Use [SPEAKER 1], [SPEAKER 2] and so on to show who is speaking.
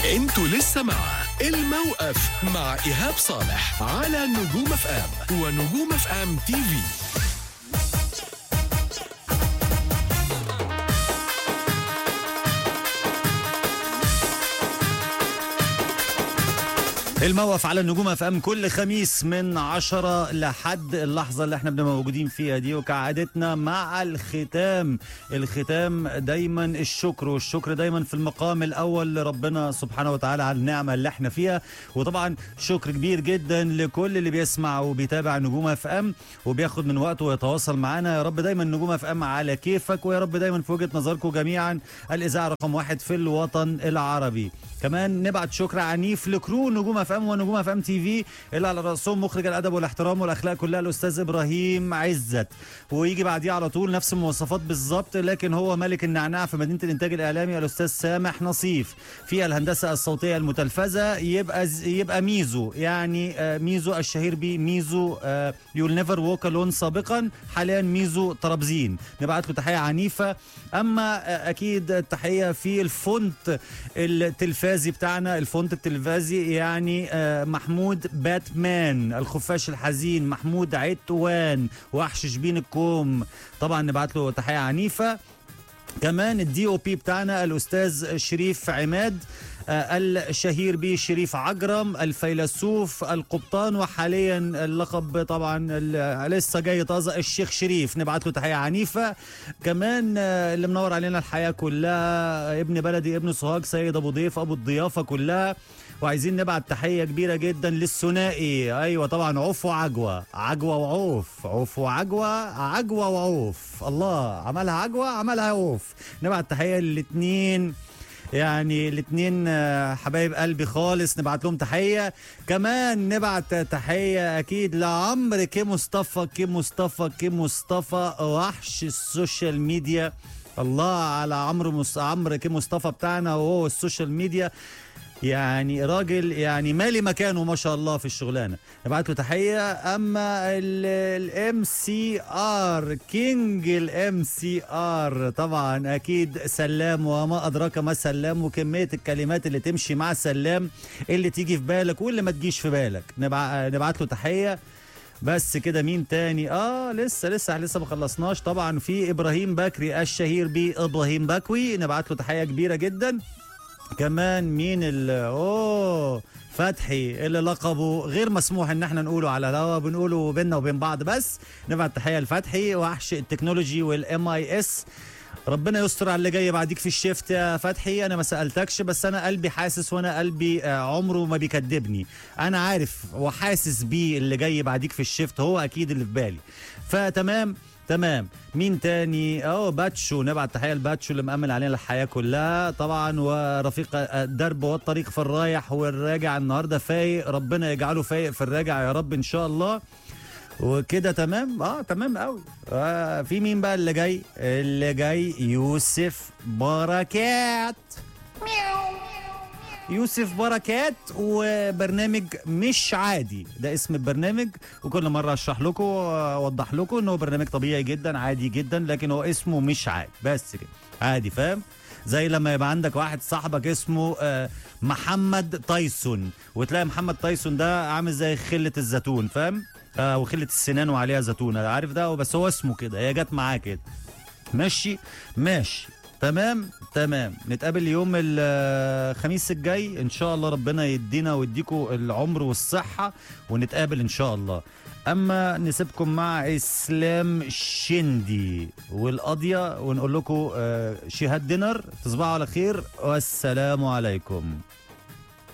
[SPEAKER 1] انتوا لسه مع الموقف مع ايهاب صالح على نجوم اف ام ونجوم اف ام تي في
[SPEAKER 2] الموقف على النجوم اف ام كل خميس من عشرة لحد اللحظة اللي احنا بنبقى موجودين فيها دي وكعادتنا مع الختام الختام دايما الشكر والشكر دايما في المقام الاول لربنا سبحانه وتعالى على النعمة اللي احنا فيها وطبعا شكر كبير جدا لكل اللي بيسمع وبيتابع نجوم اف ام وبياخد من وقته ويتواصل معانا يا رب دايما نجوم اف ام على كيفك ويا رب دايما في وجهة نظركم جميعا الاذاعة رقم واحد في الوطن العربي كمان نبعت شكر عنيف لكرو نجوم اف ام ونجوم اف ام تي في اللي على راسهم مخرج الادب والاحترام والاخلاق كلها الاستاذ ابراهيم عزت ويجي بعديه على طول نفس المواصفات بالظبط لكن هو ملك النعناع في مدينه الانتاج الاعلامي الاستاذ سامح نصيف في الهندسه الصوتيه المتلفزه يبقى ز- يبقى ميزو يعني آه، ميزو الشهير بيه ميزو يول نيفر ووك الون سابقا حاليا ميزو طرابزين نبعت له تحيه عنيفه اما آه، اكيد التحيه في الفونت التلفازي بتاعنا الفونت التلفازي يعني آه، محمود باتمان الخفاش الحزين محمود عتوان وحش شبين الكوم طبعا نبعت له تحيه عنيفه كمان الدي او بي بتاعنا الاستاذ شريف عماد آه، الشهير به شريف عجرم الفيلسوف القبطان وحاليا اللقب طبعا ال- لسه جاي طازه الشيخ شريف نبعت له تحيه عنيفه كمان آه، اللي منور علينا الحياه كلها ابن بلدي ابن سوهاج سيد ابو ضيف ابو الضيافه كلها وعايزين نبعت تحيه كبيره جدا للثنائي ايوه طبعا عوف وعجوه عجوه وعوف عوف وعجوه عجوه وعوف الله عملها عجوه عملها عوف نبعت تحيه للاثنين يعني الاثنين حبايب قلبي خالص نبعت لهم تحيه كمان نبعت تحيه اكيد لعمرو كي مصطفى كي مصطفى كي مصطفى وحش السوشيال ميديا الله على عمرو مص... عمرو كي مصطفى بتاعنا وهو السوشيال ميديا يعني راجل يعني مالي مكانه ما شاء الله في الشغلانه نبعت له تحيه اما الام سي ار كينج الام سي ار طبعا اكيد سلام وما ادراك ما سلام وكميه الكلمات اللي تمشي مع سلام اللي تيجي في بالك واللي ما تجيش في بالك نبع... نبعت له تحيه بس كده مين تاني اه لسه لسه لسه ما خلصناش طبعا في ابراهيم بكري الشهير بابراهيم بكوي نبعت له تحيه كبيره جدا كمان مين ال اوه فتحي اللي لقبه غير مسموح ان احنا نقوله على الهوا بنقوله بينا وبين بعض بس نبعت تحيه لفتحي وحش التكنولوجي والام اي اس ربنا يستر على اللي جاي بعديك في الشيفت يا فتحي انا ما سالتكش بس انا قلبي حاسس وانا قلبي آه، عمره ما بيكدبني انا عارف وحاسس بيه اللي جاي بعديك في الشيفت هو اكيد اللي في بالي فتمام تمام مين تاني اه باتشو نبعت تحيه لباتشو اللي مأمن علينا الحياه كلها طبعا ورفيق الدرب والطريق في الرايح والراجع النهارده فايق ربنا يجعله فايق في الراجع يا رب ان شاء الله وكده تمام اه تمام قوي آه في مين بقى اللي جاي اللي جاي يوسف بركات يوسف بركات وبرنامج مش عادي ده اسم البرنامج وكل مره اشرح لكم اوضح لكم ان هو برنامج طبيعي جدا عادي جدا لكن هو اسمه مش عادي بس كده عادي فاهم زي لما يبقى عندك واحد صاحبك اسمه آه، محمد تايسون وتلاقي محمد تايسون ده عامل زي خله الزيتون فاهم آه وخله السنان وعليها زيتونه عارف ده بس هو اسمه كده هي جت معاه كده ماشي ماشي تمام تمام نتقابل يوم الخميس الجاي ان شاء الله ربنا يدينا ويديكم العمر والصحة ونتقابل ان شاء الله اما نسيبكم مع اسلام شندي والقضية ونقول لكم آه، شهاد دينر تصبحوا على خير والسلام عليكم